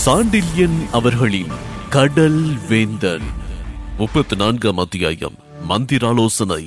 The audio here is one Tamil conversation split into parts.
சாண்டில்யன் அவர்களின் கடல் வேந்தன் முப்பத்தி நான்காம் அத்தியாயம் மந்திராலோசனை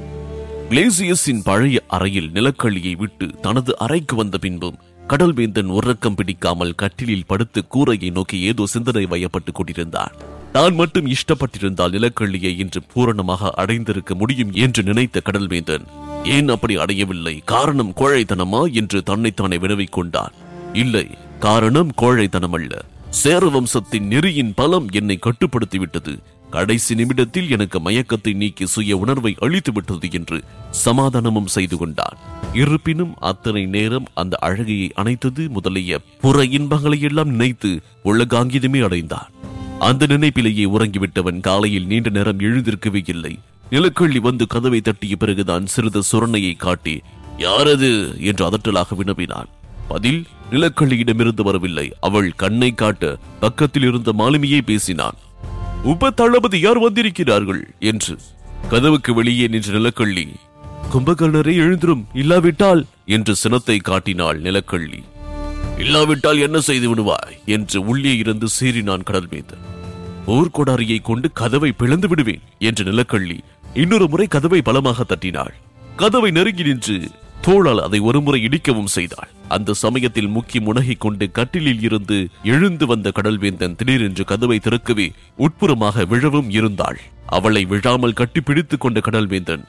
கிளேசியஸின் பழைய அறையில் நிலக்கள்ளியை விட்டு தனது அறைக்கு வந்த பின்பும் கடல்வேந்தன் உறக்கம் பிடிக்காமல் கட்டிலில் படுத்து கூரையை நோக்கி ஏதோ சிந்தனை வயப்பட்டுக் கொண்டிருந்தான் தான் மட்டும் இஷ்டப்பட்டிருந்தால் நிலக்கள்ளியை இன்று பூரணமாக அடைந்திருக்க முடியும் என்று நினைத்த கடல்வேந்தன் ஏன் அப்படி அடையவில்லை காரணம் கோழைத்தனமா என்று தன்னைத்தானே வினவிக் கொண்டான் இல்லை காரணம் கோழைத்தனம் அல்ல சேர வம்சத்தின் நெறியின் பலம் என்னை கட்டுப்படுத்திவிட்டது கடைசி நிமிடத்தில் எனக்கு மயக்கத்தை நீக்கி சுய உணர்வை அளித்து விட்டது என்று சமாதானமும் செய்து கொண்டான் இருப்பினும் அத்தனை நேரம் அந்த அழகையை அணைத்தது முதலிய புற இன்பங்களை எல்லாம் நினைத்து உலகாங்கிதமே அடைந்தான் அந்த நினைப்பிலேயே உறங்கிவிட்டவன் காலையில் நீண்ட நேரம் எழுந்திருக்கவே இல்லை நிலக்கள்ளி வந்து கதவை தட்டிய பிறகுதான் சிறிது சுரணையை காட்டி யாரது என்று அதட்டலாக வினவினான் பதில் நிலக்கள்ளியிடமிருந்து வரவில்லை அவள் கண்ணை காட்ட பக்கத்தில் இருந்த மாலுமியே பேசினான் உப தளபதி யார் வந்திருக்கிறார்கள் என்று கதவுக்கு வெளியே நின்ற நிலக்கள்ளி கும்பகர்ணரை எழுந்திரும் இல்லாவிட்டால் என்று சினத்தை காட்டினாள் நிலக்கள்ளி இல்லாவிட்டால் என்ன செய்து விடுவாய் என்று உள்ளே இருந்து சீறினான் கடல் மீது ஊர்கொடாரியை கொண்டு கதவை பிளந்து விடுவேன் என்று நிலக்கள்ளி இன்னொரு முறை கதவை பலமாக தட்டினாள் கதவை நெருங்கி நின்று தோளால் அதை ஒருமுறை இடிக்கவும் செய்தாள் அந்த சமயத்தில் முக்கி முனகிக் கொண்டு கட்டிலில் இருந்து எழுந்து வந்த கடல்வேந்தன் திடீரென்று கதவை திறக்கவே உட்புறமாக விழவும் இருந்தாள் அவளை விழாமல் கட்டிப்பிடித்துக் கொண்ட கடல்வேந்தன்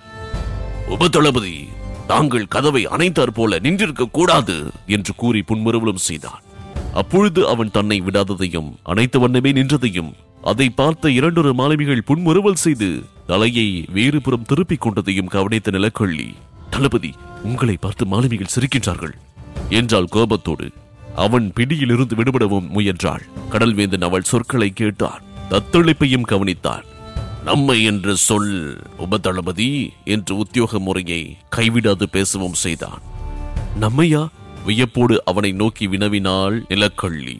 உபதளபதி தாங்கள் கதவை அணைத்தாற் போல நின்றிருக்க கூடாது என்று கூறி புன்முறுவலும் செய்தான் அப்பொழுது அவன் தன்னை விடாததையும் அணைத்த வண்ணமே நின்றதையும் அதை பார்த்த இரண்டொரு மாலுமிகள் புன்முறுவல் செய்து தலையை வேறு புறம் திருப்பிக் கொண்டதையும் கவனித்த நிலக்கள்ளி தளபதி உங்களை பார்த்து மாலுமிகள் சிரிக்கின்றார்கள் என்றாள் கோபத்தோடு அவன் பிடியிலிருந்து விடுபடவும் முயன்றாள் கடல்வேந்தன் அவள் சொற்களை கேட்டான் தத்தளிப்பையும் கவனித்தான் நம்மை என்று சொல் உபதளபதி என்று உத்தியோக முறையை கைவிடாது பேசவும் செய்தான் நம்மையா வியப்போடு அவனை நோக்கி வினவினாள் நிலக்கள்ளி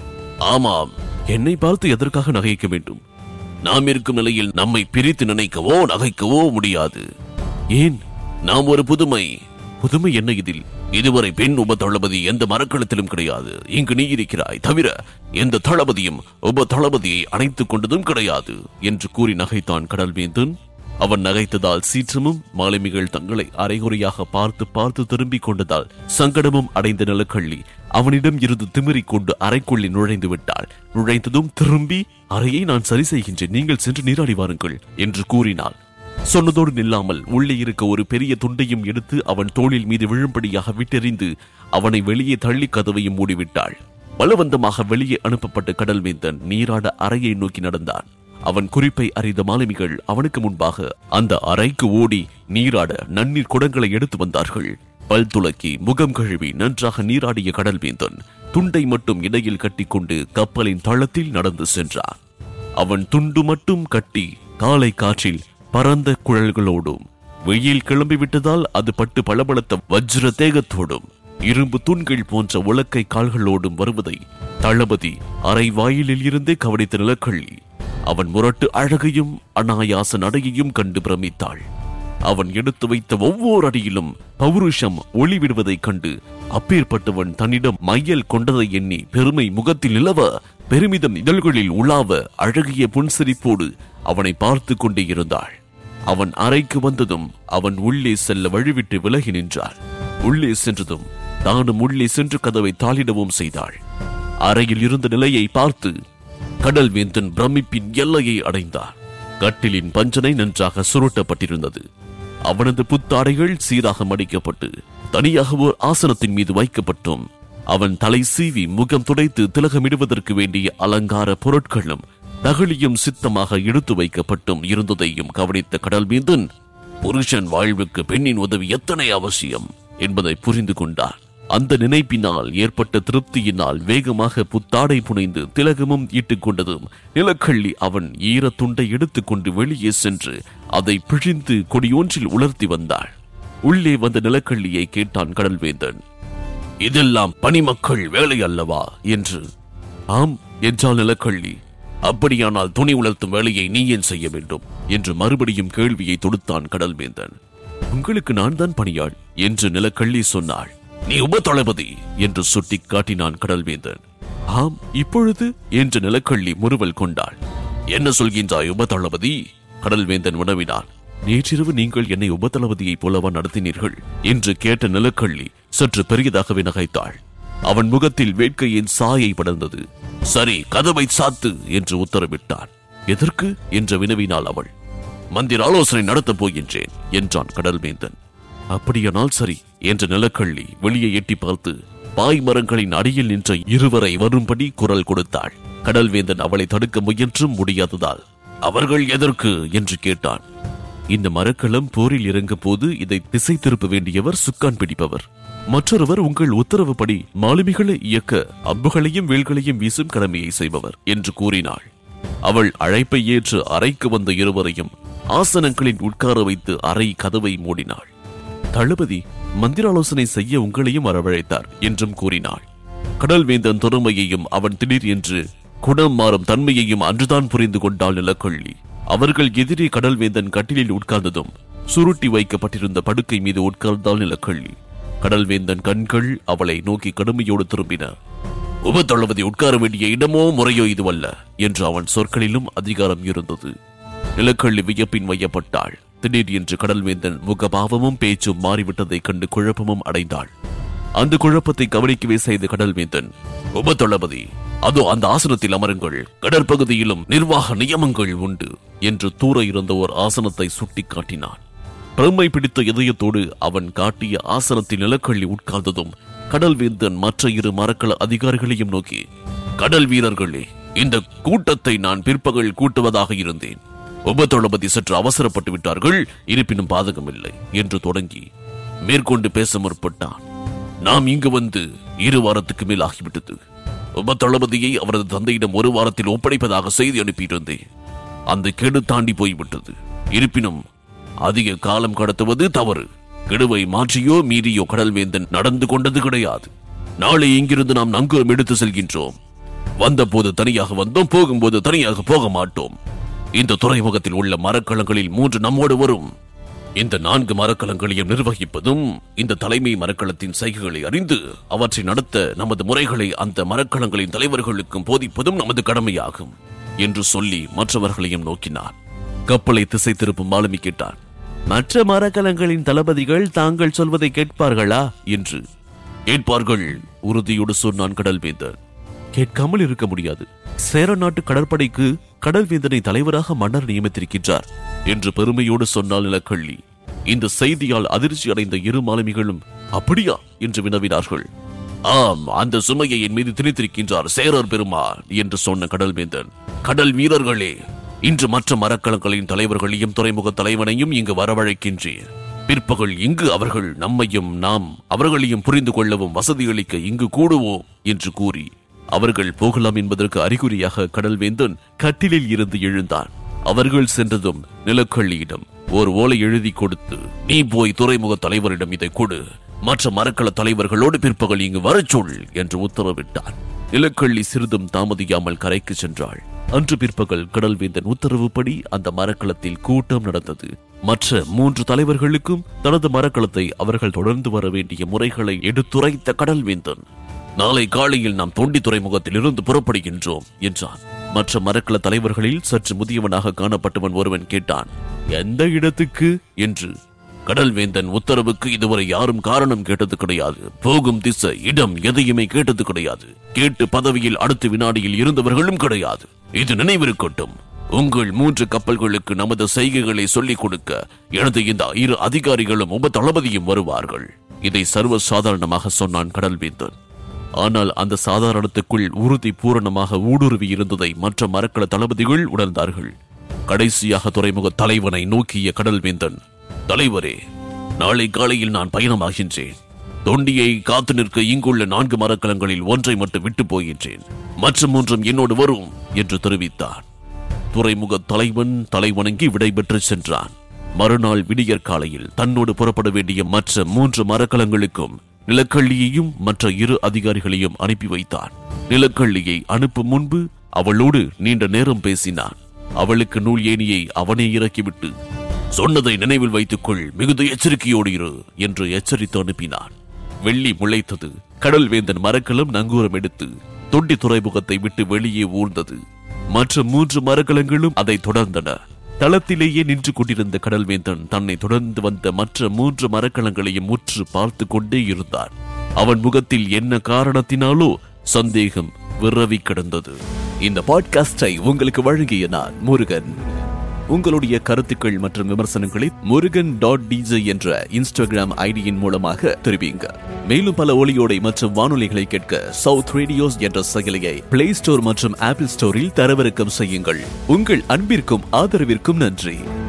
ஆமாம் என்னை பார்த்து எதற்காக நகைக்க வேண்டும் நாம் இருக்கும் நிலையில் நம்மை பிரித்து நினைக்கவோ நகைக்கவோ முடியாது ஏன் நாம் ஒரு புதுமை புதுமை என்ன இதில் இதுவரை பெண் உப தளபதி எந்த மரக்களத்திலும் கிடையாது இங்கு நீ இருக்கிறாய் தவிர எந்த தளபதியும் உப தளபதியை அணைத்துக் கொண்டதும் கிடையாது என்று கூறி நகைத்தான் கடல்வேந்தன் அவன் நகைத்ததால் சீற்றமும் மாலுமிகள் தங்களை அரைகுறையாக பார்த்து பார்த்து திரும்பிக் கொண்டதால் சங்கடமும் அடைந்த நிலக்கள்ளி அவனிடம் இருந்து திமிரிக் கொண்டு அறைக்குள்ளே நுழைந்து விட்டாள் நுழைந்ததும் திரும்பி அறையை நான் சரி செய்கின்றேன் நீங்கள் சென்று நீராடி வாருங்கள் என்று கூறினாள் சொன்னதோடு நில்லாமல் உள்ளே இருக்க ஒரு பெரிய துண்டையும் எடுத்து அவன் தோளில் மீது விழும்படியாக விட்டெறிந்து அவனை வெளியே தள்ளி கதவையும் மூடிவிட்டாள் பலவந்தமாக வெளியே அனுப்பப்பட்ட கடல்வேந்தன் நீராட அறையை நோக்கி நடந்தான் அவன் குறிப்பை அறிந்த மாலுமிகள் அவனுக்கு முன்பாக அந்த அறைக்கு ஓடி நீராட நன்னீர் குடங்களை எடுத்து வந்தார்கள் பல் துலக்கி முகம் கழுவி நன்றாக நீராடிய கடல்வேந்தன் துண்டை மட்டும் இடையில் கட்டிக்கொண்டு கப்பலின் தளத்தில் நடந்து சென்றான் அவன் துண்டு மட்டும் கட்டி காலை காற்றில் பரந்த குழல்களோடும் வெயில் கிளம்பி விட்டதால் அது பட்டு பளபளத்த வஜ்ர தேகத்தோடும் இரும்பு தூண்கள் போன்ற உலக்கை கால்களோடும் வருவதை தளபதி அரை வாயிலில் இருந்தே கவனித்த நிலக்கள்ளி அவன் முரட்டு அழகையும் அனாயாச நடையையும் கண்டு பிரமித்தாள் அவன் எடுத்து வைத்த ஒவ்வொரு அடியிலும் பௌருஷம் ஒளி விடுவதைக் கண்டு அப்பேற்பட்டவன் தன்னிடம் மையல் கொண்டதை எண்ணி பெருமை முகத்தில் நிலவ பெருமிதம் இதழ்களில் உலாவ அழகிய புன்சிரிப்போடு அவனை பார்த்து கொண்டே இருந்தாள் அவன் அறைக்கு வந்ததும் அவன் உள்ளே செல்ல வழிவிட்டு விலகி நின்றாள் உள்ளே சென்றதும் தானும் உள்ளே சென்று கதவை தாளிடவும் செய்தாள் அறையில் இருந்த நிலையை பார்த்து கடல் வேந்தன் பிரமிப்பின் எல்லையை அடைந்தார் கட்டிலின் பஞ்சனை நன்றாக சுருட்டப்பட்டிருந்தது அவனது புத்தாடைகள் சீராக மடிக்கப்பட்டு தனியாக ஓர் ஆசனத்தின் மீது வைக்கப்பட்டும் அவன் தலை சீவி முகம் துடைத்து திலகமிடுவதற்கு வேண்டிய அலங்கார பொருட்களும் தகழியும் சித்தமாக எடுத்து வைக்கப்பட்டும் இருந்ததையும் கவனித்த கடல் மீந்தன் புருஷன் வாழ்வுக்கு பெண்ணின் உதவி எத்தனை அவசியம் என்பதை புரிந்து கொண்டார் அந்த நினைப்பினால் ஏற்பட்ட திருப்தியினால் வேகமாக புத்தாடை புனைந்து திலகமும் இட்டுக் கொண்டதும் நிலக்கள்ளி அவன் ஈரத் துண்டை எடுத்துக்கொண்டு வெளியே சென்று அதை பிழிந்து கொடியொன்றில் உலர்த்தி வந்தாள் உள்ளே வந்த நிலக்கள்ளியை கேட்டான் கடல்வேந்தன் இதெல்லாம் பனிமக்கள் வேலை அல்லவா என்று ஆம் என்றால் நிலக்கள்ளி அப்படியானால் துணி உலர்த்தும் வேலையை நீ ஏன் செய்ய வேண்டும் என்று மறுபடியும் கேள்வியை தொடுத்தான் கடல்வேந்தன் உங்களுக்கு நான் தான் பணியாள் என்று நிலக்கள்ளி சொன்னாள் நீ உப தளபதி என்று சுட்டிக் காட்டினான் கடல்வேந்தன் ஆம் இப்பொழுது என்று நிலக்கள்ளி முறுவல் கொண்டாள் என்ன சொல்கின்றாய் உபதளபதி கடல்வேந்தன் வினவினான் நேற்றிரவு நீங்கள் என்னை உபதளபதியைப் போலவா நடத்தினீர்கள் என்று கேட்ட நிலக்கள்ளி சற்று பெரியதாகவே நகைத்தாள் அவன் முகத்தில் வேட்கையின் சாயை படர்ந்தது சரி கதவை சாத்து என்று உத்தரவிட்டான் எதற்கு என்று வினவினாள் அவள் மந்திர ஆலோசனை நடத்தப் போகின்றேன் என்றான் கடல்வேந்தன் அப்படியானால் சரி என்ற நிலக்கள்ளி வெளியே எட்டி பார்த்து பாய் மரங்களின் அடியில் நின்ற இருவரை வரும்படி குரல் கொடுத்தாள் கடல்வேந்தன் அவளை தடுக்க முயன்றும் முடியாததால் அவர்கள் எதற்கு என்று கேட்டான் இந்த மரக்கலம் போரில் இறங்க போது இதை திசை திருப்ப வேண்டியவர் சுக்கான் பிடிப்பவர் மற்றொருவர் உங்கள் உத்தரவுப்படி மாலுமிகளை இயக்க அம்புகளையும் வேல்களையும் வீசும் கடமையை செய்பவர் என்று கூறினாள் அவள் அழைப்பை ஏற்று அறைக்கு வந்த இருவரையும் ஆசனங்களில் உட்கார வைத்து அறை கதவை மூடினாள் தளபதி மந்திராலோசனை செய்ய உங்களையும் வரவழைத்தார் என்றும் கூறினாள் கடல்வேந்தன் திறமையையும் அவன் திடீர் என்று குணம் மாறும் தன்மையையும் அன்றுதான் புரிந்து கொண்டாள் நிலக்கொள்ளி அவர்கள் எதிரே கடல்வேந்தன் கட்டிலில் உட்கார்ந்ததும் சுருட்டி வைக்கப்பட்டிருந்த படுக்கை மீது உட்கார்ந்தாள் நிலக்கள்ளி கடல்வேந்தன் கண்கள் அவளை நோக்கி கடுமையோடு திரும்பின உபத்தளபதி உட்கார வேண்டிய இடமோ முறையோ இதுவல்ல என்று அவன் சொற்களிலும் அதிகாரம் இருந்தது நிலக்கள்ளி வியப்பின் வையப்பட்டாள் திடீர் என்று கடல்வேந்தன் முகபாவமும் பேச்சும் மாறிவிட்டதைக் கண்டு குழப்பமும் அடைந்தாள் அந்த குழப்பத்தை கவனிக்கவே செய்த கடல்வேந்தன் உபத்தளபதி அதோ அந்த ஆசனத்தில் அமருங்கள் கடற்பகுதியிலும் நிர்வாக நியமங்கள் உண்டு என்று தூர இருந்த ஒரு ஆசனத்தை சுட்டிக் காட்டினான் பெருமை பிடித்த இதயத்தோடு அவன் காட்டிய ஆசனத்தில் நிலக்கள்ளி உட்கார்ந்ததும் கடல்வேந்தன் மற்ற இரு மரக்கல அதிகாரிகளையும் நோக்கி கடல் வீரர்களே இந்த கூட்டத்தை நான் பிற்பகல் கூட்டுவதாக இருந்தேன் உபதளபதி சற்று அவசரப்பட்டு விட்டார்கள் இருப்பினும் பாதகமில்லை என்று தொடங்கி மேற்கொண்டு பேச முற்பட்டான் நாம் இங்கு வந்து இரு வாரத்துக்கு மேல் ஆகிவிட்டது உபதளபதியை அவரது தந்தையிடம் ஒரு வாரத்தில் ஒப்படைப்பதாக செய்தி அனுப்பியிருந்தேன் அந்த கெடு தாண்டி போய்விட்டது இருப்பினும் அதிக காலம் கடத்துவது தவறு கெடுவை மாற்றியோ மீறியோ கடல்வேந்தன் நடந்து கொண்டது கிடையாது நாளை இங்கிருந்து நாம் நங்கூரம் எடுத்து செல்கின்றோம் வந்தபோது தனியாக வந்தோம் போகும்போது தனியாக போக மாட்டோம் இந்த துறைமுகத்தில் உள்ள மரக்கலங்களில் மூன்று நம்மோடு வரும் இந்த நான்கு மரக்கலங்களையும் நிர்வகிப்பதும் இந்த தலைமை மரக்கலத்தின் சைகைகளை அறிந்து அவற்றை நடத்த நமது முறைகளை அந்த மரக்கலங்களின் தலைவர்களுக்கும் போதிப்பதும் நமது கடமையாகும் என்று சொல்லி மற்றவர்களையும் நோக்கினார் கப்பலை திசை திருப்பும் மாலுமி கேட்டான் மற்ற மரக்கலங்களின் தளபதிகள் தாங்கள் சொல்வதை கேட்பார்களா என்று கேட்பார்கள் உறுதியோடு சொன்னான் கடல்வேந்தன் கேட்காமல் இருக்க முடியாது சேர நாட்டு கடற்படைக்கு கடல்வேந்தனை தலைவராக மன்னர் நியமித்திருக்கின்றார் என்று பெருமையோடு சொன்னால் நிலக்கள்ளி இந்த செய்தியால் அதிர்ச்சி அடைந்த இரு மாலுமிகளும் அப்படியா என்று வினவினார்கள் ஆம் அந்த சுமையை என் மீது திணித்திருக்கின்றார் சேரர் பெருமாள் என்று சொன்ன கடல்வேந்தன் கடல் வீரர்களே இன்று மற்ற மரக்கலங்களின் தலைவர்களையும் துறைமுக தலைவனையும் இங்கு வரவழைக்கின்றேன் பிற்பகல் இங்கு அவர்கள் நம்மையும் நாம் அவர்களையும் புரிந்து கொள்ளவும் வசதியளிக்க இங்கு கூடுவோம் என்று கூறி அவர்கள் போகலாம் என்பதற்கு அறிகுறியாக கடல்வேந்தன் கட்டிலில் இருந்து எழுந்தான் அவர்கள் சென்றதும் நிலக்கள்ளியிடம் ஓர் ஓலை எழுதி கொடுத்து நீ போய் துறைமுக தலைவரிடம் இதை கொடு மற்ற மரக்கல தலைவர்களோடு பிற்பகல் இங்கு வரச் சொல் என்று உத்தரவிட்டான் நிலக்கள்ளி சிறிதும் தாமதியாமல் கரைக்கு சென்றாள் அன்று பிற்பகல் கடல்வேந்தன் உத்தரவுப்படி அந்த மரக்கலத்தில் கூட்டம் நடந்தது மற்ற மூன்று தலைவர்களுக்கும் தனது மரக்கலத்தை அவர்கள் தொடர்ந்து வர வேண்டிய முறைகளை எடுத்துரைத்த கடல்வேந்தன் நாளை காலையில் நாம் தொண்டி துறைமுகத்தில் இருந்து புறப்படுகின்றோம் என்றான் மற்ற மரக்கல தலைவர்களில் சற்று முதியவனாக காணப்பட்டவன் ஒருவன் கேட்டான் எந்த இடத்துக்கு என்று கடல்வேந்தன் உத்தரவுக்கு இதுவரை யாரும் காரணம் கேட்டது கிடையாது போகும் திசை இடம் எதையுமே கேட்டது கிடையாது கேட்டு பதவியில் அடுத்த வினாடியில் இருந்தவர்களும் கிடையாது இது நினைவிருக்கட்டும் உங்கள் மூன்று கப்பல்களுக்கு நமது செய்கைகளை சொல்லிக் கொடுக்க எனது இந்த இரு அதிகாரிகளும் உப தளபதியும் வருவார்கள் இதை சர்வ சாதாரணமாக சொன்னான் கடல்வேந்தன் ஆனால் அந்த சாதாரணத்துக்குள் உறுதி பூரணமாக ஊடுருவி இருந்ததை மற்ற மரக்கல தளபதிகள் உணர்ந்தார்கள் கடைசியாக துறைமுக தலைவனை நோக்கிய கடல்வேந்தன் தலைவரே நாளை காலையில் நான் பயணமாகின்றேன் தொண்டியை காத்து நிற்க இங்குள்ள நான்கு மரக்கலங்களில் ஒன்றை மட்டும் விட்டு போகின்றேன் மற்ற மூன்றும் என்னோடு வரும் என்று தெரிவித்தார் துறைமுக தலைவன் தலைவணங்கி விடைபெற்று சென்றான் மறுநாள் விடியற் காலையில் தன்னோடு புறப்பட வேண்டிய மற்ற மூன்று மரக்கலங்களுக்கும் நிலக்கள்ளியையும் மற்ற இரு அதிகாரிகளையும் அனுப்பி வைத்தான் நிலக்கள்ளியை அனுப்பும் முன்பு அவளோடு நீண்ட நேரம் பேசினான் அவளுக்கு நூல் ஏணியை அவனே இறக்கிவிட்டு சொன்னதை நினைவில் வைத்துக்கொள் மிகுந்த எச்சரிக்கையோடு இரு என்று எச்சரித்து அனுப்பினான் வெள்ளி முளைத்தது கடல் வேந்தன் மரக்கலம் நங்கூரம் எடுத்து தொண்டி துறைமுகத்தை விட்டு வெளியே ஊர்ந்தது மற்ற மூன்று மரக்கலங்களும் அதை தொடர்ந்தன தளத்திலேயே நின்று கொண்டிருந்த கடல்வேந்தன் தன்னை தொடர்ந்து வந்த மற்ற மூன்று மரக்கலங்களையும் முற்று பார்த்து கொண்டே இருந்தான் அவன் முகத்தில் என்ன காரணத்தினாலோ சந்தேகம் விரவி கிடந்தது இந்த பாட்காஸ்டை உங்களுக்கு வழங்கிய நான் முருகன் உங்களுடைய கருத்துக்கள் மற்றும் விமர்சனங்களை முருகன் டாட் டிஜே என்ற இன்ஸ்டாகிராம் ஐடியின் மூலமாக தெரிவிங்க மேலும் பல ஒளியோடை மற்றும் வானொலிகளை கேட்க சவுத் ரேடியோஸ் என்ற செயலியை பிளே ஸ்டோர் மற்றும் ஆப்பிள் ஸ்டோரில் தரவிறக்கம் செய்யுங்கள் உங்கள் அன்பிற்கும் ஆதரவிற்கும் நன்றி